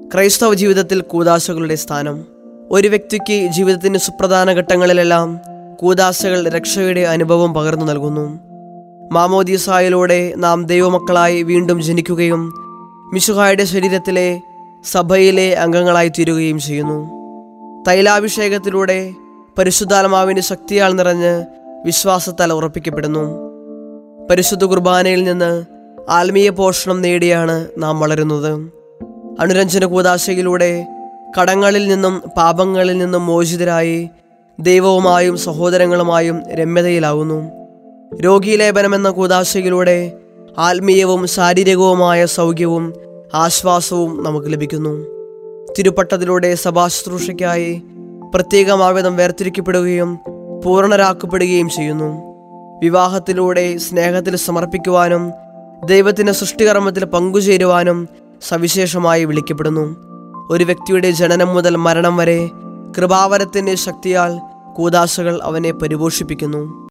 ക്രൈസ്തവ ജീവിതത്തിൽ കൂതാശകളുടെ സ്ഥാനം ഒരു വ്യക്തിക്ക് ജീവിതത്തിന്റെ സുപ്രധാന ഘട്ടങ്ങളിലെല്ലാം കൂതാശകൾ രക്ഷയുടെ അനുഭവം പകർന്നു നൽകുന്നു മാമോദീസായിലൂടെ നാം ദൈവമക്കളായി വീണ്ടും ജനിക്കുകയും മിശുഹായുടെ ശരീരത്തിലെ സഭയിലെ അംഗങ്ങളായി തീരുകയും ചെയ്യുന്നു തൈലാഭിഷേകത്തിലൂടെ പരിശുദ്ധാത്മാവിൻ്റെ ശക്തിയാൽ നിറഞ്ഞ് വിശ്വാസത്താൽ ഉറപ്പിക്കപ്പെടുന്നു പരിശുദ്ധ കുർബാനയിൽ നിന്ന് ആത്മീയ പോഷണം നേടിയാണ് നാം വളരുന്നത് അനുരഞ്ജന കൂതാശയിലൂടെ കടങ്ങളിൽ നിന്നും പാപങ്ങളിൽ നിന്നും മോചിതരായി ദൈവവുമായും സഹോദരങ്ങളുമായും രമ്യതയിലാവുന്നു രോഗീലേപനം എന്ന കൂതാശയിലൂടെ ആത്മീയവും ശാരീരികവുമായ സൗഖ്യവും ആശ്വാസവും നമുക്ക് ലഭിക്കുന്നു തിരുപ്പട്ടത്തിലൂടെ സഭാശുശ്രൂഷയ്ക്കായി പ്രത്യേകമാവിധം വേർതിരിക്കപ്പെടുകയും പൂർണ്ണരാക്കപ്പെടുകയും ചെയ്യുന്നു വിവാഹത്തിലൂടെ സ്നേഹത്തിൽ സമർപ്പിക്കുവാനും ദൈവത്തിൻ്റെ സൃഷ്ടികർമ്മത്തിൽ പങ്കുചേരുവാനും സവിശേഷമായി വിളിക്കപ്പെടുന്നു ഒരു വ്യക്തിയുടെ ജനനം മുതൽ മരണം വരെ കൃപാവരത്തിൻ്റെ ശക്തിയാൽ കൂതാശകൾ അവനെ പരിപോഷിപ്പിക്കുന്നു